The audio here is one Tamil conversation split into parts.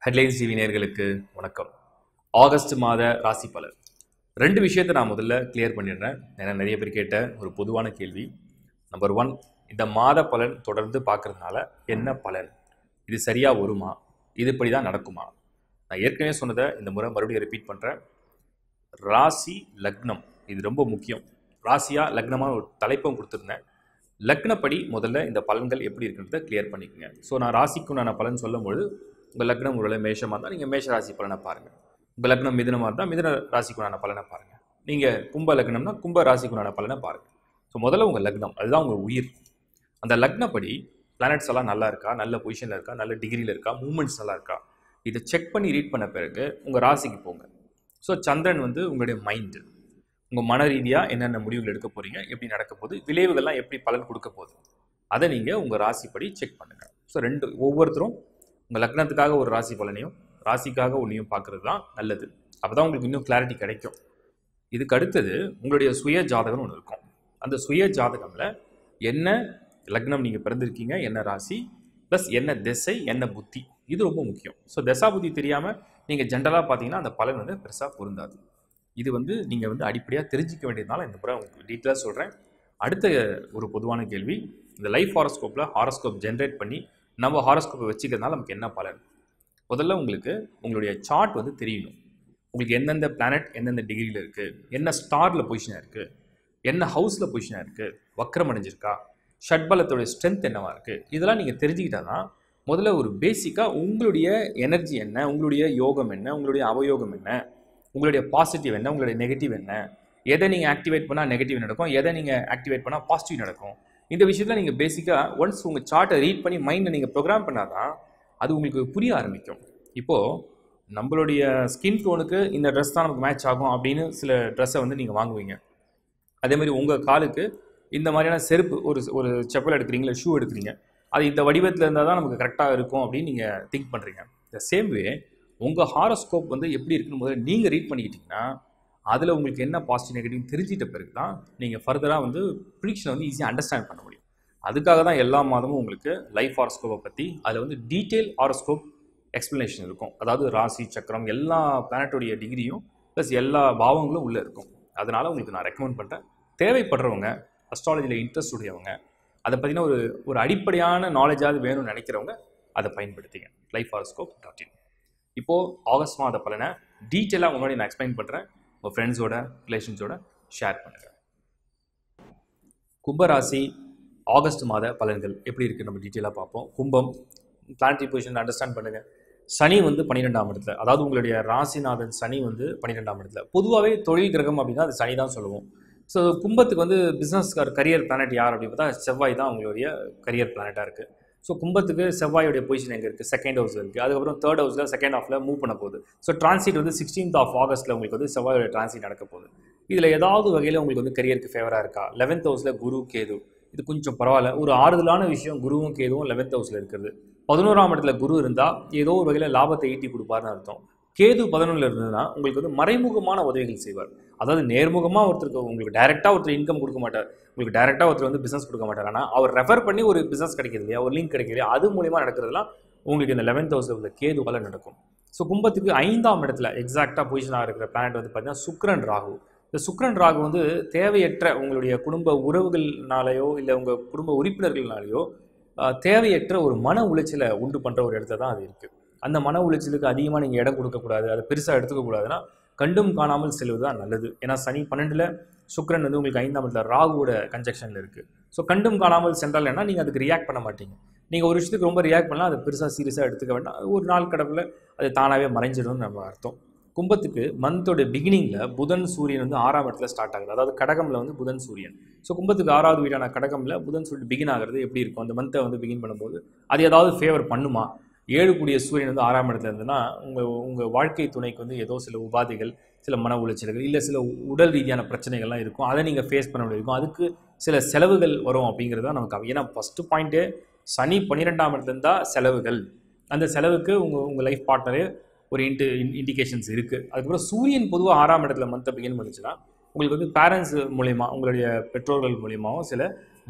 ஹெட்லைன்ஸ் டிவி நேயர்களுக்கு வணக்கம் ஆகஸ்ட் மாத ராசி பலன் ரெண்டு விஷயத்தை நான் முதல்ல கிளியர் பண்ணிடுறேன் ஏன்னா நிறைய பேர் கேட்ட ஒரு பொதுவான கேள்வி நம்பர் ஒன் இந்த மாத பலன் தொடர்ந்து பார்க்கறதுனால என்ன பலன் இது சரியாக வருமா இது இப்படி தான் நடக்குமா நான் ஏற்கனவே சொன்னதை இந்த முறை மறுபடியும் ரிப்பீட் பண்ணுறேன் ராசி லக்னம் இது ரொம்ப முக்கியம் ராசியா லக்னமான ஒரு தலைப்பும் கொடுத்துருந்தேன் லக்னப்படி முதல்ல இந்த பலன்கள் எப்படி இருக்குன்றதை கிளியர் பண்ணிக்கோங்க ஸோ நான் ராசிக்குண்டான பலன் சொல்லும்போது உங்கள் லக்னம் ஒருவேளை மேஷமாக இருந்தால் நீங்கள் மேஷ ராசி பலனை பாருங்கள் உங்கள் லக்னம் மிதுனமாக இருந்தால் மிதுன ராசிக்குண்டான பலனை பாருங்கள் நீங்கள் கும்ப லக்னம்னா கும்ப ராசிக்குண்டான பலனை பாருங்கள் ஸோ முதல்ல உங்கள் லக்னம் அதுதான் உங்கள் உயிர் அந்த லக்னப்படி பிளானட்ஸ் எல்லாம் நல்லா இருக்கா நல்ல பொசிஷனில் இருக்கா நல்ல டிகிரியில் இருக்கா மூமெண்ட்ஸ் நல்லா இருக்கா இதை செக் பண்ணி ரீட் பண்ண பிறகு உங்கள் ராசிக்கு போங்க ஸோ சந்திரன் வந்து உங்களுடைய மைண்டு உங்கள் மன ரீதியாக என்னென்ன முடிவுகள் எடுக்க போகிறீங்க எப்படி நடக்க போகுது விளைவுகள்லாம் எப்படி பலன் கொடுக்க போகுது அதை நீங்கள் உங்கள் ராசிப்படி செக் பண்ணுங்கள் ஸோ ரெண்டு ஒவ்வொருத்தரும் உங்கள் லக்னத்துக்காக ஒரு ராசி பலனையும் ராசிக்காக ஒன்றையும் பார்க்குறது தான் நல்லது அப்போ தான் உங்களுக்கு இன்னும் கிளாரிட்டி கிடைக்கும் இதுக்கு அடுத்தது உங்களுடைய சுய ஜாதகம்னு ஒன்று இருக்கும் அந்த சுய ஜாதகமில் என்ன லக்னம் நீங்கள் பிறந்திருக்கீங்க என்ன ராசி ப்ளஸ் என்ன திசை என்ன புத்தி இது ரொம்ப முக்கியம் ஸோ தசா புத்தி தெரியாமல் நீங்கள் ஜென்ரலாக பார்த்தீங்கன்னா அந்த பலன் வந்து பெருசாக பொருந்தாது இது வந்து நீங்கள் வந்து அடிப்படையாக தெரிஞ்சிக்க வேண்டியதுனால இந்த முறை உங்களுக்கு டீட்டெயிலாக சொல்கிறேன் அடுத்த ஒரு பொதுவான கேள்வி இந்த லைஃப் ஹாரோஸ்கோப்பில் ஹாரோஸ்கோப் ஜென்ரேட் பண்ணி நம்ம ஹாரோஸ்கோப்பை வச்சுக்கிறதுனால நமக்கு என்ன பலன் முதல்ல உங்களுக்கு உங்களுடைய சார்ட் வந்து தெரியணும் உங்களுக்கு எந்தெந்த பிளானட் எந்தெந்த டிகிரியில் இருக்குது என்ன ஸ்டாரில் பொசிஷனாக இருக்குது என்ன ஹவுஸில் பொசிஷனாக இருக்குது வக்ரம் அடைஞ்சிருக்கா ஷட்பலத்தோடைய ஸ்ட்ரென்த் என்னவா இருக்குது இதெல்லாம் நீங்கள் தெரிஞ்சுக்கிட்டா தான் முதல்ல ஒரு பேசிக்காக உங்களுடைய எனர்ஜி என்ன உங்களுடைய யோகம் என்ன உங்களுடைய அவயோகம் என்ன உங்களுடைய பாசிட்டிவ் என்ன உங்களுடைய நெகட்டிவ் என்ன எதை நீங்கள் ஆக்டிவேட் பண்ணால் நெகட்டிவ் நடக்கும் எதை நீங்கள் ஆக்டிவேட் பண்ணால் பாசிட்டிவ் நடக்கும் இந்த விஷயத்தில் நீங்கள் பேசிக்காக ஒன்ஸ் உங்கள் சார்ட்டை ரீட் பண்ணி மைண்டை நீங்கள் ப்ரோக்ராம் பண்ணால் தான் அது உங்களுக்கு புரிய ஆரம்பிக்கும் இப்போது நம்மளுடைய ஸ்கின் டோனுக்கு இந்த ட்ரெஸ் தான் நமக்கு மேட்ச் ஆகும் அப்படின்னு சில ட்ரெஸ்ஸை வந்து நீங்கள் வாங்குவீங்க அதே மாதிரி உங்கள் காலுக்கு இந்த மாதிரியான செருப்பு ஒரு ஒரு செப்பல் எடுக்கிறீங்களா ஷூ எடுக்கிறீங்க அது இந்த வடிவத்தில் இருந்தால் தான் நமக்கு கரெக்டாக இருக்கும் அப்படின்னு நீங்கள் திங்க் பண்ணுறீங்க த சேம் வே உங்கள் ஹாரோஸ்கோப் வந்து எப்படி இருக்குன்னு முதல்ல நீங்கள் ரீட் பண்ணிக்கிட்டிங்கன்னா அதில் உங்களுக்கு என்ன பாசிட்டிவ் நெகட்டிவ் தெரிஞ்சிட்ட பிறகு தான் நீங்கள் ஃபர்தராக வந்து ப்ரிடிக்ஷனை வந்து ஈஸியாக அண்டர்ஸ்டாண்ட் பண்ண முடியும் அதுக்காக தான் எல்லா மாதமும் உங்களுக்கு லைஃப் ஹாரோஸ்கோப்பை பற்றி அதில் வந்து டீட்டெயில் ஹாரோஸ்கோப் எக்ஸ்ப்ளனேஷன் இருக்கும் அதாவது ராசி சக்கரம் எல்லா பிளானட்டோடைய டிகிரியும் ப்ளஸ் எல்லா பாவங்களும் உள்ளே இருக்கும் அதனால் உங்களுக்கு நான் ரெக்கமெண்ட் பண்ணுறேன் தேவைப்படுறவங்க அஸ்ட்ராலஜியில் இன்ட்ரெஸ்ட் உடையவங்க அதை பற்றின ஒரு ஒரு அடிப்படையான நாலேஜாவது வேணும்னு நினைக்கிறவங்க அதை பயன்படுத்திங்க லைஃப் ஹாரோஸ்கோப் டாட் இன் இப்போது ஆகஸ்ட் மாத பலனை டீட்டெயிலாக முன்னாடி நான் எக்ஸ்பிளைன் பண்ணுறேன் உங்கள் ஃப்ரெண்ட்ஸோட ரிலேஷன்ஸோட ஷேர் பண்ணுங்கள் கும்பராசி ஆகஸ்ட் மாத பலன்கள் எப்படி இருக்குது நம்ம டீட்டெயிலாக பார்ப்போம் கும்பம் பிளானட்டரி பொசிஷன் அண்டர்ஸ்டாண்ட் பண்ணுங்கள் சனி வந்து பன்னிரெண்டாம் இடத்துல அதாவது உங்களுடைய ராசிநாதன் சனி வந்து பன்னிரெண்டாம் இடத்துல பொதுவாகவே தொழில் கிரகம் அப்படின்னா அது சனி தான் சொல்லுவோம் ஸோ கும்பத்துக்கு வந்து பிஸ்னஸ் கரியர் பிளானட் யார் அப்படின்னு பார்த்தா செவ்வாய் தான் உங்களுடைய கரியர் பிளானட்டாக இருக்குது ஸோ கும்பத்துக்கு செவ்வாயோடைய பொசிஷன் எங்கே இருக்குது செகண்ட் ஹவுஸ் இருக்குது அதுக்கப்புறம் தேர்ட் ஹவுஸில் செகண்ட் ஹாஃபில் மூவ் பண்ண போகுது ஸோ டிரான்சிட் வந்து சிக்ஸ்டீன்த் ஆஃப் ஆகஸ்ட்டில் உங்களுக்கு வந்து செவ்வாயோட டிரான்சிட் நடக்க போகுது இதில் ஏதாவது வகையில் உங்களுக்கு வந்து கரியருக்கு ஃபேவராக இருக்கா லெவன்த் ஹவுஸில் குரு கேது இது கொஞ்சம் பரவாயில்ல ஒரு ஆறுதலான விஷயம் குருவும் கேதுவும் லெவன்த் ஹவுஸில் இருக்கிறது பதினோராம் இடத்துல குரு இருந்தால் ஏதோ ஒரு வகையில் லாபத்தை ஈட்டி கொடுப்பாருன்னு அர்த்தம் கேது பதினொன்றில் இருந்ததுன்னா உங்களுக்கு வந்து மறைமுகமான உதவிகள் செய்வார் அதாவது நேர்முகமாக ஒருத்தருக்கு உங்களுக்கு டைரெக்டாக ஒருத்தர் இன்கம் கொடுக்க மாட்டார் உங்களுக்கு டைரெக்டாக ஒருத்தர் வந்து பிஸ்னஸ் கொடுக்க மாட்டார் ஆனால் அவர் ரெஃபர் பண்ணி ஒரு பிஸ்னஸ் கிடைக்கிறது இல்லையா ஒரு லிங்க் கிடைக்கிறது இல்லையா அது மூலிமா நடக்கிறதுலாம் உங்களுக்கு இந்த லெவன்த் ஹவுஸில் உள்ள கேதுவால் நடக்கும் ஸோ கும்பத்துக்கு ஐந்தாம் இடத்துல எக்ஸாக்டாக பொசிஷனாக இருக்கிற பிளானட் வந்து பார்த்தீங்கன்னா சுக்ரன் ராகு இந்த சுக்ரன் ராகு வந்து தேவையற்ற உங்களுடைய குடும்ப உறவுகள்னாலேயோ இல்லை உங்கள் குடும்ப உறுப்பினர்கள்னாலேயோ தேவையற்ற ஒரு மன உளைச்சலை உண்டு பண்ணுற ஒரு இடத்துல தான் அது இருக்குது அந்த மன உளைச்சலுக்கு அதிகமாக நீங்கள் இடம் கொடுக்கக்கூடாது அதை பெருசாக எடுத்துக்கக்கூடாதுன்னா கண்டும் காணாமல் செல்வது தான் நல்லது ஏன்னா சனி பன்னெண்டில் சுக்ரன் வந்து உங்களுக்கு ஐந்தாம் இடத்துல ராகுவோட கன்ஜெக்ஷனில் இருக்குது ஸோ கண்டும் காணாமல் சென்றால் என்ன நீங்கள் அதுக்கு ரியாக்ட் பண்ண மாட்டீங்க நீங்கள் ஒரு விஷயத்துக்கு ரொம்ப ரியாக்ட் பண்ணலாம் அதை பெருசாக சீரியஸாக எடுத்துக்க வேண்டாம் ஒரு நாள் கடவுளில் அது தானாகவே மறைஞ்சிடும்னு நம்ம அர்த்தம் கும்பத்துக்கு மந்தோட பிகினிங்கில் புதன் சூரியன் வந்து ஆறாம் இடத்துல ஸ்டார்ட் ஆகுது அதாவது கடகமில் வந்து புதன் சூரியன் ஸோ கும்பத்துக்கு ஆறாவது வீடான கடகமில் புதன் சூரியன் பிகின் ஆகிறது எப்படி இருக்கும் அந்த மந்த்தை வந்து பிகின் பண்ணும்போது அது ஏதாவது ஃபேவர் பண்ணுமா ஏழு கூடிய சூரியன் வந்து ஆறாம் இடத்துல இருந்ததுன்னா உங்கள் உங்கள் வாழ்க்கை துணைக்கு வந்து ஏதோ சில உபாதைகள் சில மன உளைச்சல்கள் இல்லை சில உடல் ரீதியான பிரச்சனைகள்லாம் இருக்கும் அதை நீங்கள் ஃபேஸ் பண்ண வேண்டியிருக்கும் அதுக்கு சில செலவுகள் வரும் அப்படிங்கிறது தான் நமக்கு ஏன்னா ஃபஸ்ட்டு பாயிண்ட்டு சனி பன்னிரெண்டாம் இடத்துல இருந்தால் செலவுகள் அந்த செலவுக்கு உங்கள் உங்கள் லைஃப் பார்ட்னரே ஒரு இன்ட்டு இண்டிகேஷன்ஸ் இருக்குது அதுக்கப்புறம் சூரியன் பொதுவாக ஆறாம் இடத்துல மந்த்தை பிகின் பண்ணுச்சுன்னா உங்களுக்கு வந்து பேரண்ட்ஸ் மூலயமா உங்களுடைய பெற்றோர்கள் மூலியமாகவும் சில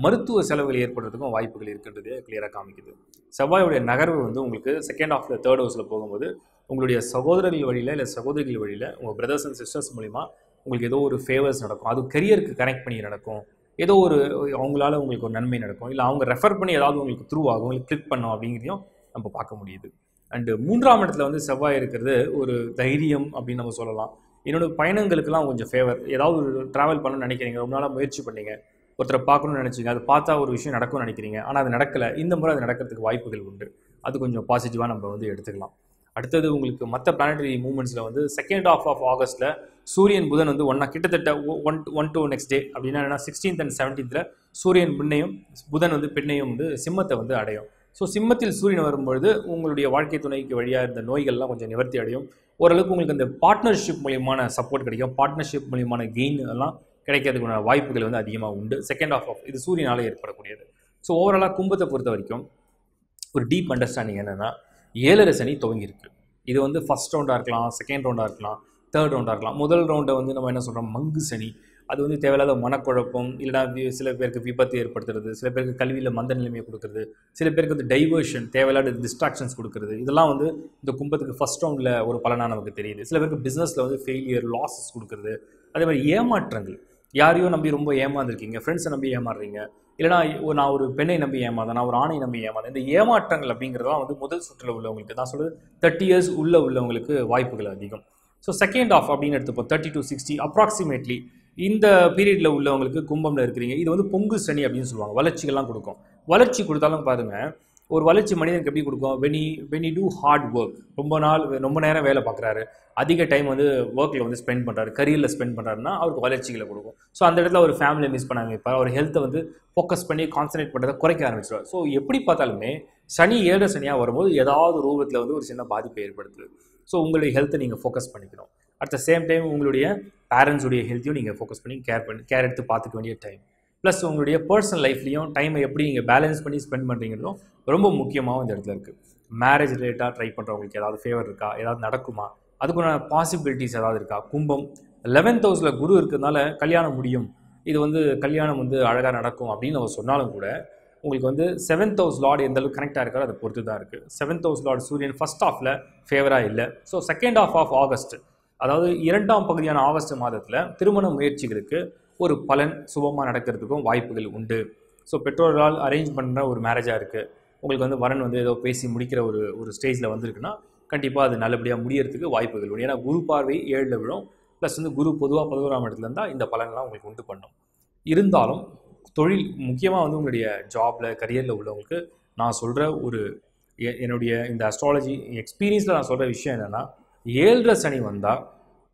மருத்துவ செலவுகள் ஏற்படுறதுக்கும் வாய்ப்புகள் இருக்குன்றதே கிளியராக காமிக்குது செவ்வாயோடைய நகர்வு வந்து உங்களுக்கு செகண்ட் ஆஃப்ல தேர்ட் ஹவுஸில் போகும்போது உங்களுடைய சகோதரர்கள் வழியில் இல்லை சகோதரிகள் வழியில் உங்கள் பிரதர்ஸ் அண்ட் சிஸ்டர்ஸ் மூலிமா உங்களுக்கு ஏதோ ஒரு ஃபேவர்ஸ் நடக்கும் அது கரியருக்கு கனெக்ட் பண்ணி நடக்கும் ஏதோ ஒரு அவங்களால உங்களுக்கு ஒரு நன்மை நடக்கும் இல்லை அவங்க ரெஃபர் பண்ணி ஏதாவது உங்களுக்கு த்ரூ ஆகும் உங்களுக்கு கிளிக் பண்ணும் அப்படிங்கிறதையும் நம்ம பார்க்க முடியுது அண்டு மூன்றாம் இடத்துல வந்து செவ்வாய் இருக்கிறது ஒரு தைரியம் அப்படின்னு நம்ம சொல்லலாம் என்னோட பயணங்களுக்கெல்லாம் கொஞ்சம் ஃபேவர் ஏதாவது ஒரு ட்ராவல் பண்ணணும்னு நினைக்கிறீங்க ரொம்ப நாளாக முயற்சி பண்ணீங்க ஒருத்தரை பார்க்கணும்னு நினச்சிங்க அது பார்த்தா ஒரு விஷயம் நடக்கும்னு நினைக்கிறீங்க ஆனால் அது நடக்கலை இந்த முறை அது நடக்கிறதுக்கு வாய்ப்புகள் உண்டு அது கொஞ்சம் பாசிட்டிவாக நம்ம வந்து எடுத்துக்கலாம் அடுத்தது உங்களுக்கு மற்ற பிளானட்டரி மூமெண்ட்ஸில் வந்து செகண்ட் ஆஃப் ஆஃப் ஆகஸ்ட்டில் சூரியன் புதன் வந்து ஒன்றா கிட்டத்தட்ட one one to next day அப்படின்னா என்ன சிக்ஸ்டீன்த் அண்ட் செவன்டீன்த்தில் சூரியன் பெண்ணையும் புதன் வந்து பெண்ணையும் வந்து சிம்மத்தை வந்து அடையும் ஸோ சிம்மத்தில் சூரியன் வரும்பொழுது உங்களுடைய வாழ்க்கை துணைக்கு வழியாக இருந்த நோய்கள்லாம் கொஞ்சம் நிவர்த்தி அடையும் ஓரளவுக்கு உங்களுக்கு அந்த பார்ட்னர்ஷிப் மூலியமான சப்போர்ட் கிடைக்கும் பார்ட்னர்ஷிப் மூலியமான கெயின் எல்லாம் கிடைக்கிறதுக்கான வாய்ப்புகள் வந்து அதிகமாக உண்டு செகண்ட் ஆஃப் ஆஃப் இது சூரியனால் ஏற்படக்கூடியது ஸோ ஓவராலாக கும்பத்தை பொறுத்த வரைக்கும் ஒரு டீப் அண்டர்ஸ்டாண்டிங் என்னென்னா ஏழரை சனி துவங்கியிருக்கு இது வந்து ஃபஸ்ட் ரவுண்டாக இருக்கலாம் செகண்ட் ரவுண்டாக இருக்கலாம் தேர்ட் ரவுண்டாக இருக்கலாம் முதல் ரவுண்டை வந்து நம்ம என்ன சொல்கிறோம் மங்கு சனி அது வந்து தேவையில்லாத மனக்குழப்பம் இல்லைனா வி- சில பேருக்கு விபத்து ஏற்படுத்துறது சில பேருக்கு கல்வியில் மந்த நிலைமையை கொடுக்குறது சில பேருக்கு வந்து டைவர்ஷன் தேவையில்லாத டிஸ்ட்ராக்ஷன்ஸ் கொடுக்குறது இதெல்லாம் வந்து இந்த கும்பத்துக்கு ஃபஸ்ட் ரவுண்டில் ஒரு பலனாக நமக்கு தெரியுது சில பேருக்கு பிஸ்னஸில் வந்து ஃபெயிலியர் லாஸஸ் கொடுக்குறது அதே மாதிரி ஏமாற்றங்கள் யாரையோ நம்பி ரொம்ப ஏமாந்துருக்கீங்க ஃப்ரெண்ட்ஸை நம்பி ஏமாறுறீங்க இல்லைனா ஒரு- நான் ஒரு பெண்ணை நம்பி ஏமாந்தேன் நான் ஒரு ஆணை நம்பி ஏமாந்தேன் இந்த ஏமாற்றங்கள் அப்படிங்கிறதெல்லாம் வந்து முதல் சுற்றில் உள்ளவங்களுக்கு நான் சொல்றது தேர்ட்டி இயர்ஸ் உள்ள உள்ளவங்களுக்கு வாய்ப்புகள் அதிகம் ஸோ செகண்ட் ஆஃப் அப்படின்னு எடுத்துப்போம் தேர்ட்டி டு சிக்ஸ்டி அப்ராக்சிமேட்லி இந்த பீரியடில் உள்ளவங்களுக்கு கும்பம்ல இருக்கிறீங்க இது வந்து பொங்கு சனி அப்படின்னு சொல்லுவாங்க வளர்ச்சிகள்லாம் கொடுக்கும் வளர்ச்சி கொடுத்தாலும் பாருங்க ஒரு வளர்ச்சி மனிதனுக்கு எப்படி கொடுக்கும் வெனி வெனி டூ ஹார்ட் ஒர்க் ரொம்ப நாள் ரொம்ப நேரம் வேலை பார்க்குறாரு அதிக டைம் வந்து ஒர்க்கில் வந்து ஸ்பெண்ட் பண்ணுறாரு கரியரில் ஸ்பெண்ட் பண்ணுறாருன்னா அவருக்கு வளர்ச்சிகளை கொடுக்கும் ஸோ அந்த இடத்துல ஒரு ஃபேமிலியை மிஸ் பண்ணாங்க இப்போ அவர் ஹெல்த்தை வந்து ஃபோக்கஸ் பண்ணி கான்சன்ட்ரேட் பண்ணுறதை குறைக்க ஆரம்பிச்சிடுவார் ஸோ எப்படி பார்த்தாலுமே சனி ஏழரை சனியாக வரும்போது ஏதாவது ரூபத்தில் வந்து ஒரு சின்ன பாதிப்பை ஏற்படுத்துது ஸோ உங்களுடைய ஹெல்த்தை நீங்கள் ஃபோக்கஸ் பண்ணிக்கணும் அட் த சேம் டைம் உங்களுடைய பேரண்ட்ஸுடைய ஹெல்த்தையும் நீங்கள் ஃபோக்கஸ் பண்ணி கேர் பண்ணி கேர் எடுத்து பார்த்துக்க வேண்டிய டைம் ப்ளஸ் உங்களுடைய பர்சனல் லைஃப்லையும் டைமை எப்படி நீங்கள் பேலன்ஸ் பண்ணி ஸ்பெண்ட் பண்ணுறீங்கிறதும் ரொம்ப முக்கியமாகவும் இந்த இடத்துல இருக்குது மேரேஜ் ரிலேட்டாக ட்ரை பண்ணுறவங்களுக்கு ஏதாவது ஃபேவர் இருக்கா ஏதாவது நடக்குமா அதுக்குண்டான பாசிபிலிட்டிஸ் ஏதாவது இருக்கா கும்பம் லெவன்த் ஹவுஸில் குரு இருக்கிறதுனால கல்யாணம் முடியும் இது வந்து கல்யாணம் வந்து அழகாக நடக்கும் அப்படின்னு நம்ம சொன்னாலும் கூட உங்களுக்கு வந்து செவன்த் ஹவுஸ் லார்டு எந்த அளவுக்கு கனெக்டாக இருக்காரோ அதை பொறுத்து தான் இருக்குது செவன்த் ஹவுஸ் லார்டு சூரியன் ஃபர்ஸ்ட் ஹாஃபில் ஃபேவராக இல்லை so second of of August அதாவது இரண்டாம் பகுதியான ஆகஸ்ட் மாதத்தில் திருமண முயற்சிகளுக்கு ஒரு பலன் சுபமாக நடக்கிறதுக்கும் வாய்ப்புகள் உண்டு ஸோ பெற்றோர்களால் அரேஞ்ச் பண்ணுற ஒரு மேரேஜாக இருக்குது உங்களுக்கு வந்து வரன் வந்து ஏதோ பேசி முடிக்கிற ஒரு ஒரு ஸ்டேஜில் வந்திருக்குன்னா கண்டிப்பாக அது நல்லபடியாக முடியறதுக்கு வாய்ப்புகள் உண்டு ஏன்னா குரு பார்வை ஏழில் விழும் ப்ளஸ் வந்து குரு பொதுவாக பதினோராம் இடத்துல இருந்தால் இந்த பலன்லாம் உங்களுக்கு உண்டு பண்ணும் இருந்தாலும் தொழில் முக்கியமாக வந்து உங்களுடைய ஜாபில் கரியரில் உள்ளவங்களுக்கு நான் சொல்கிற ஒரு எ- என்னுடைய இந்த அஸ்ட்ராலஜி எக்ஸ்பீரியன்ஸில் நான் சொல்கிற விஷயம் என்னென்னா ஏழரை சனி வந்தால்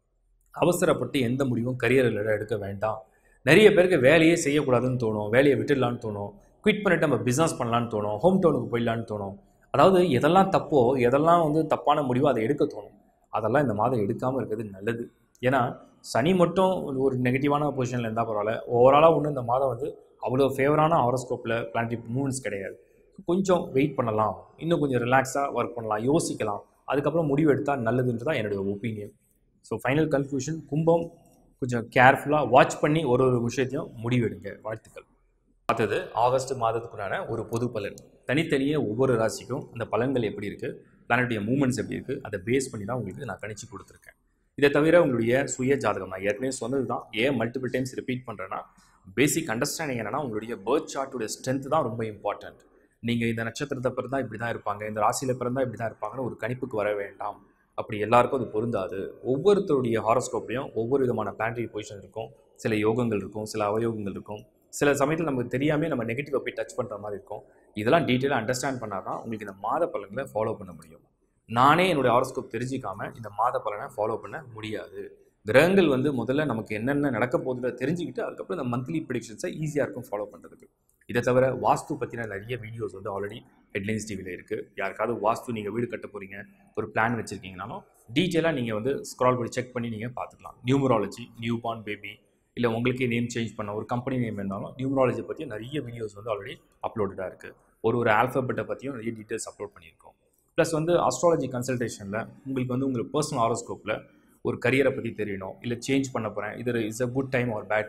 அவசரப்பட்டு எந்த முடிவும் கரியரில் எடுக்க வேண்டாம் நிறைய பேருக்கு வேலையே செய்யக்கூடாதுன்னு தோணும் வேலையை விட்டுடலான்னு தோணும் குவிட் பண்ணிட்டு நம்ம பிஸ்னஸ் பண்ணலான்னு தோணும் ஹோம் டவுனுக்கு போயிடலான்னு தோணும் அதாவது எதெல்லாம் தப்போ எதெல்லாம் வந்து தப்பான முடிவோ அதை எடுக்க தோணும் அதெல்லாம் இந்த மாதம் எடுக்காமல் இருக்கிறது நல்லது ஏன்னா சனி மட்டும் ஒரு நெகட்டிவான பொசிஷனில் இருந்தால் பரவாயில்ல ஓவராலாக ஒன்று இந்த மாதம் வந்து அவ்வளோ ஃபேவரான ஹாரோஸ்கோப்பில் பிளானட்டி மூவ்மெண்ட்ஸ் கிடையாது கொஞ்சம் வெயிட் பண்ணலாம் இன்னும் கொஞ்சம் ரிலாக்ஸாக ஒர்க் பண்ணலாம் யோசிக்கலாம் அதுக்கப்புறம் முடிவு எடுத்தால் நல்லதுன்றது தான் என்னுடைய ஒப்பீனியன் ஸோ ஃபைனல் கன்க்ளூஷன் கும்பம் கொஞ்சம் கேர்ஃபுல்லாக வாட்ச் பண்ணி ஒரு ஒரு விஷயத்தையும் முடிவெடுங்க வாழ்த்துக்கள் பார்த்தது ஆகஸ்ட் மாதத்துக்குண்டான ஒரு பொது பலன் தனித்தனியே ஒவ்வொரு ராசிக்கும் அந்த பலன்கள் எப்படி இருக்குது பிளானட்டுடைய மூமெண்ட்ஸ் எப்படி இருக்குது அதை பேஸ் பண்ணி தான் உங்களுக்கு நான் கணிச்சு கொடுத்துருக்கேன் இதை தவிர உங்களுடைய சுய ஜாதகம் நான் ஏற்கனவே சொன்னது தான் ஏன் மல்டிபிள் டைம்ஸ் ரிப்பீட் பண்ணுறேன்னா பேசிக் அண்டர்ஸ்டாண்டிங் என்னன்னா உங்களுடைய பேர்த் சார்ட்டுடைய ஸ்ட்ரென்த் தான் ரொம்ப இம்பார்ட்டன்ட் நீங்கள் இந்த நட்சத்திரத்தை பிறந்தா இப்படி தான் இருப்பாங்க இந்த ராசியில் பிறந்தா இப்படி தான் இருப்பாங்கன்னு ஒரு கணிப்புக்கு வர வேண்டாம் அப்படி எல்லாருக்கும் அது பொருந்தாது ஒவ்வொருத்தருடைய ஹாரோஸ்கோப்லையும் ஒவ்வொரு விதமான பிளானட்டரி பொசிஷன் இருக்கும் சில யோகங்கள் இருக்கும் சில அவயோகங்கள் இருக்கும் சில சமயத்தில் நமக்கு தெரியாமல் நம்ம நெகட்டிவாக போய் டச் பண்ணுற மாதிரி இருக்கும் இதெல்லாம் டீட்டெயிலாக அண்டர்ஸ்டாண்ட் பண்ணால் தான் உங்களுக்கு இந்த மாத பலன்களை ஃபாலோ பண்ண முடியும் நானே என்னுடைய ஹாரோஸ்கோப் தெரிஞ்சிக்காம இந்த மாத பலனை ஃபாலோ பண்ண முடியாது கிரகங்கள் வந்து முதல்ல நமக்கு என்னென்ன நடக்க போகுதுல தெரிஞ்சுக்கிட்டு அதுக்கப்புறம் இந்த மந்த்லி ப்ரிடிக்ஷன்ஸை ஈஸியாக இருக்கும் ஃபாலோ பண்ணுறதுக்கு இதை தவிர வாஸ்து பற்றின நிறைய வீடியோஸ் வந்து ஆல்ரெடி ஹெட்லைன்ஸ் டிவியில் இருக்குது யாருக்காவது வாஸ்து நீங்கள் வீடு கட்ட போகிறீங்க ஒரு பிளான் வச்சுருக்கீங்கனாலும் டீட்டெயிலாக நீங்கள் வந்து ஸ்க்ரால் பண்ணி செக் பண்ணி நீங்கள் பார்த்துக்கலாம் நியூமராலஜி நியூ பார்ன் பேபி இல்லை உங்களுக்கே நேம் சேஞ்ச் பண்ண ஒரு கம்பெனி நேம் இருந்தாலும் நியூமராலஜி பற்றி நிறைய வீடியோஸ் வந்து ஆல்ரெடி அப்லோடடாக இருக்குது ஒரு ஒரு ஆல்ஃபபெட்டை பற்றியும் நிறைய டீட்டெயில்ஸ் அப்லோட் பண்ணியிருக்கோம் ப்ளஸ் வந்து அஸ்ட்ராலஜி கன்சல்டேஷனில் உங்களுக்கு வந்து உங்களுக்கு பர்சனல் ஹாரோஸ்கோப்பில் ஒரு கரியரை பற்றி தெரியணும் இல்லை சேஞ்ச் பண்ண போகிறேன் இது is a good time or bad time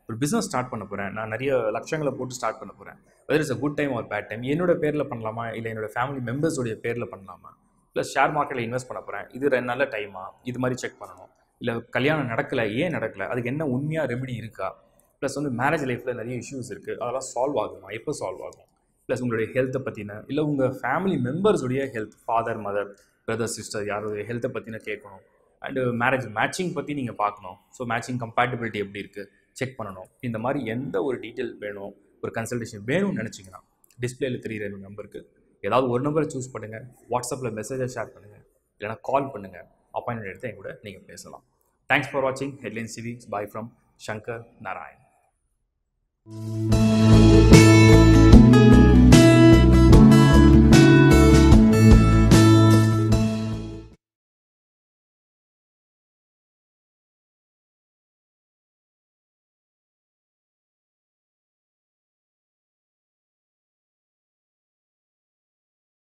ஒரு பிஸ்னஸ் ஸ்டார்ட் பண்ண போகிறேன் நான் நிறைய லட்சங்களை போட்டு ஸ்டார்ட் பண்ண போகிறேன் whether is a good time ஒரு பேட் டைம் என்னோட பேரில் பண்ணலாமா இல்லை என்னோட ஃபேமிலி மெம்பர்ஸோடைய பேரில் பண்ணலாமா ப்ளஸ் ஷேர் மார்க்கெட்டில் இன்வெஸ்ட் பண்ண போகிறேன் இது ரெண்டு நல்ல டைமா இது மாதிரி செக் பண்ணணும் இல்லை கல்யாணம் நடக்கலை ஏன் நடக்கலை அதுக்கு என்ன உண்மையாக ரெமெடி இருக்கா ப்ளஸ் வந்து மேரேஜ் லைஃப்பில் நிறைய இஷ்யூஸ் இருக்குது அதெல்லாம் சால்வ் ஆகுமா எப்போ சால்வ் ஆகும் ப்ளஸ் உங்களுடைய ஹெல்த்தை பற்றின இல்லை உங்கள் ஃபேமிலி மெம்பர்ஸுடைய health father mother brother sister யாருடைய ஹெல்த்தை பற்றின கேட்கணும் அண்டு மேரேஜ் மேட்சிங் பற்றி நீங்கள் பார்க்கணும் ஸோ மேட்சிங் கம்பேட்டபிலிட்டி எப்படி இருக்குது செக் பண்ணணும் இந்த மாதிரி எந்த ஒரு டீட்டெயில் வேணும் ஒரு கன்சல்டேஷன் வேணும்னு நினச்சிங்கன்னா டிஸ்பிளேல தெரிகிற ஒரு நம்பருக்கு ஏதாவது ஒரு நம்பரை சூஸ் பண்ணுங்கள் வாட்ஸ்அப்பில் மெசேஜை ஷேர் பண்ணுங்கள் இல்லைனா கால் பண்ணுங்கள் அப்பாயின்மெண்ட் எடுத்து என் கூட நீங்கள் பேசலாம் தேங்க்ஸ் ஃபார் வாட்சிங் ஹெட்லைன் சிவி பாய் ஃப்ரம் சங்கர் நாராயண்